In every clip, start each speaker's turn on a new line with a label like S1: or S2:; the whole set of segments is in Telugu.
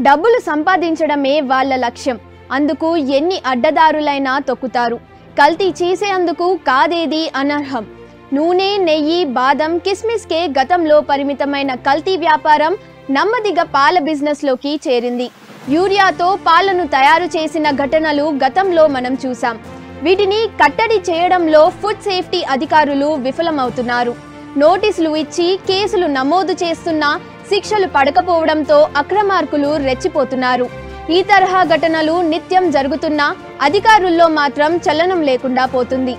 S1: డబ్బులు సంపాదించడమే వాళ్ళ లక్ష్యం అందుకు ఎన్ని అడ్డదారులైనా తొక్కుతారు కల్తీ చేసేందుకు కాదేది అనర్హం నూనె నెయ్యి బాదం కిస్మిస్కే గతంలో పరిమితమైన కల్తీ వ్యాపారం నెమ్మదిగా పాల బిజినెస్లోకి చేరింది యూరియాతో పాలను తయారు చేసిన ఘటనలు గతంలో మనం చూసాం వీటిని కట్టడి చేయడంలో ఫుడ్ సేఫ్టీ అధికారులు విఫలమవుతున్నారు నోటీసులు ఇచ్చి కేసులు నమోదు చేస్తున్నా శిక్షలు పడకపోవడంతో అక్రమార్కులు రెచ్చిపోతున్నారు ఈ తరహా ఘటనలు నిత్యం జరుగుతున్నా అధికారుల్లో మాత్రం చలనం లేకుండా పోతుంది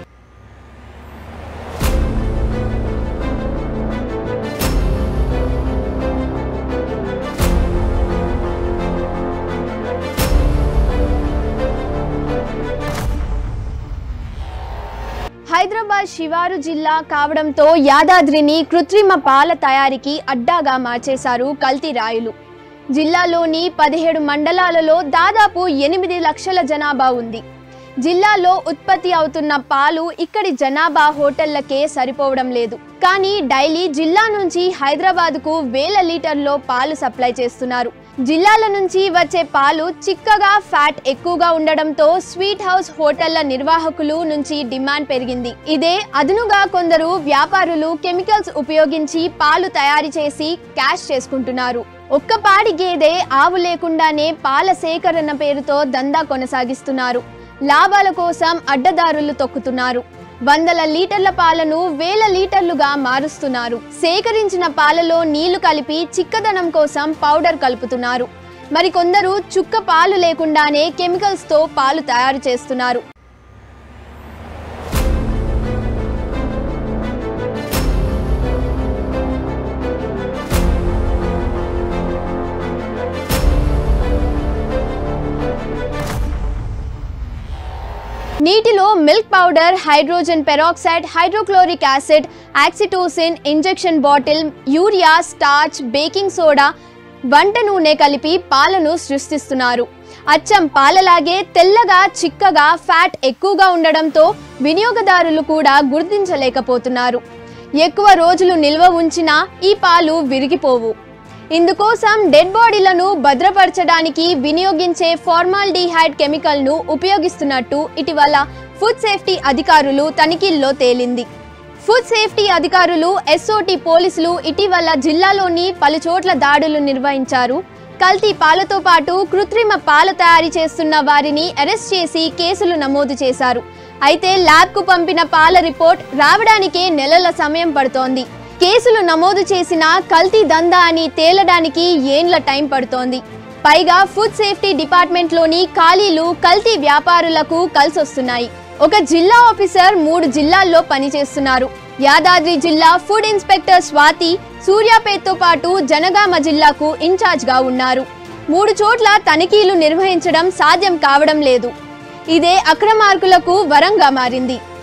S1: హైదరాబాద్ శివారు జిల్లా కావడంతో యాదాద్రిని కృత్రిమ పాల తయారీకి అడ్డాగా మార్చేశారు కల్తీ రాయులు జిల్లాలోని పదిహేడు మండలాలలో దాదాపు ఎనిమిది లక్షల జనాభా ఉంది జిల్లాలో ఉత్పత్తి అవుతున్న పాలు ఇక్కడి జనాభా హోటళ్లకే సరిపోవడం లేదు కానీ డైలీ జిల్లా నుంచి హైదరాబాద్కు వేల లీటర్లో పాలు సప్లై చేస్తున్నారు జిల్లాల నుంచి వచ్చే పాలు చిక్కగా ఫ్యాట్ ఎక్కువగా ఉండడంతో స్వీట్ హౌస్ హోటళ్ల నిర్వాహకులు నుంచి డిమాండ్ పెరిగింది ఇదే అదునుగా కొందరు వ్యాపారులు కెమికల్స్ ఉపయోగించి పాలు తయారు చేసి క్యాష్ చేసుకుంటున్నారు ఒక్క పాడి గేదె ఆవు లేకుండానే పాల సేకరణ పేరుతో దందా కొనసాగిస్తున్నారు లాభాల కోసం అడ్డదారులు తొక్కుతున్నారు వందల లీటర్ల పాలను వేల లీటర్లుగా మారుస్తున్నారు సేకరించిన పాలలో నీళ్లు కలిపి చిక్కదనం కోసం పౌడర్ కలుపుతున్నారు మరికొందరు చుక్క పాలు లేకుండానే కెమికల్స్తో పాలు తయారు చేస్తున్నారు నీటిలో milk powder hydrogen peroxide hydrochloric acid oxytocin injection bottle urea starch baking soda వంట నూనె కలిపి పాలను సృష్టిస్తున్నారు అచ్చం పాలలాగే తెల్లగా చిక్కగా ఫ్యాట్ ఎక్కువగా ఉండడంతో వినియోగదారులు కూడా గుర్తించలేకపోతున్నారు ఎక్కువ రోజులు నిల్వ ఉంచినా ఈ పాలు విరిగిపోవు ఇందుకోసం డెడ్ బాడీలను భద్రపరచడానికి వినియోగించే ఫార్మాల్డిహైడ్ కెమికల్ను ఉపయోగిస్తున్నట్టు ఇటీవల ఫుడ్ సేఫ్టీ అధికారులు తనిఖీల్లో తేలింది ఫుడ్ సేఫ్టీ అధికారులు ఎస్ఓటి పోలీసులు ఇటీవల జిల్లాలోని పలు చోట్ల దాడులు నిర్వహించారు కల్తీ పాలతో పాటు కృత్రిమ పాల తయారీ చేస్తున్న వారిని అరెస్ట్ చేసి కేసులు నమోదు చేశారు అయితే ల్యాబ్కు పంపిన పాల రిపోర్ట్ రావడానికే నెలల సమయం పడుతోంది కేసులు నమోదు చేసిన కల్తీ దందా అని తేలడానికి ఏండ్ల టైం పడుతోంది పైగా ఫుడ్ సేఫ్టీ డిపార్ట్మెంట్లోని ఖాళీలు కల్తీ వ్యాపారులకు కలిసొస్తున్నాయి ఒక జిల్లా ఆఫీసర్ మూడు జిల్లాల్లో పనిచేస్తున్నారు యాదాద్రి జిల్లా ఫుడ్ ఇన్స్పెక్టర్ స్వాతి సూర్యాపేట్తో పాటు జనగామ జిల్లాకు ఇన్ఛార్జ్గా ఉన్నారు మూడు చోట్ల తనిఖీలు నిర్వహించడం సాధ్యం కావడం లేదు ఇదే అక్రమార్కులకు వరంగా మారింది